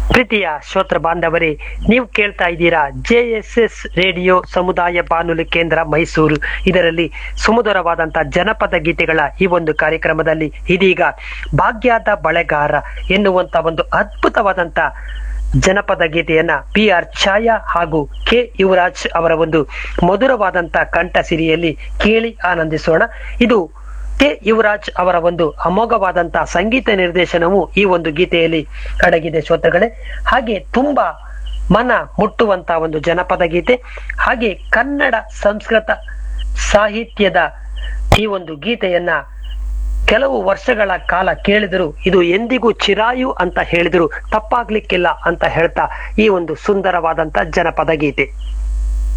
ಪ್ರೀತಿಯ ಶ್ರೋತ್ರ ಬಾಂಧವರೇ ನೀವು ಕೇಳ್ತಾ ಇದ್ದೀರಾ ಜೆ ಎಸ್ ಎಸ್ ರೇಡಿಯೋ ಸಮುದಾಯ ಬಾನುಲಿ ಕೇಂದ್ರ ಮೈಸೂರು ಇದರಲ್ಲಿ ಸುಮಧುರವಾದಂತಹ ಜನಪದ ಗೀತೆಗಳ ಈ ಒಂದು ಕಾರ್ಯಕ್ರಮದಲ್ಲಿ ಇದೀಗ ಭಾಗ್ಯದ ಬಳೆಗಾರ ಎನ್ನುವಂತ ಒಂದು ಅದ್ಭುತವಾದಂತ ಜನಪದ ಗೀತೆಯನ್ನ ಪಿ ಆರ್ ಛಾಯಾ ಹಾಗೂ ಕೆ ಯುವರಾಜ್ ಅವರ ಒಂದು ಮಧುರವಾದಂತ ಕಂಠ ಸಿರಿಯಲ್ಲಿ ಕೇಳಿ ಆನಂದಿಸೋಣ ಇದು ಕೆ ಯುವರಾಜ್ ಅವರ ಒಂದು ಅಮೋಘವಾದಂತಹ ಸಂಗೀತ ನಿರ್ದೇಶನವು ಈ ಒಂದು ಗೀತೆಯಲ್ಲಿ ಅಡಗಿದೆ ಶ್ರೋತೃಗಳೇ ಹಾಗೆ ತುಂಬಾ ಮನ ಮುಟ್ಟುವಂತ ಒಂದು ಜನಪದ ಗೀತೆ ಹಾಗೆ ಕನ್ನಡ ಸಂಸ್ಕೃತ ಸಾಹಿತ್ಯದ ಈ ಒಂದು ಗೀತೆಯನ್ನ ಕೆಲವು ವರ್ಷಗಳ ಕಾಲ ಕೇಳಿದರು ಇದು ಎಂದಿಗೂ ಚಿರಾಯು ಅಂತ ಹೇಳಿದರು ತಪ್ಪಾಗ್ಲಿಕ್ಕಿಲ್ಲ ಅಂತ ಹೇಳ್ತಾ ಈ ಒಂದು ಸುಂದರವಾದಂತ ಜನಪದ ಗೀತೆ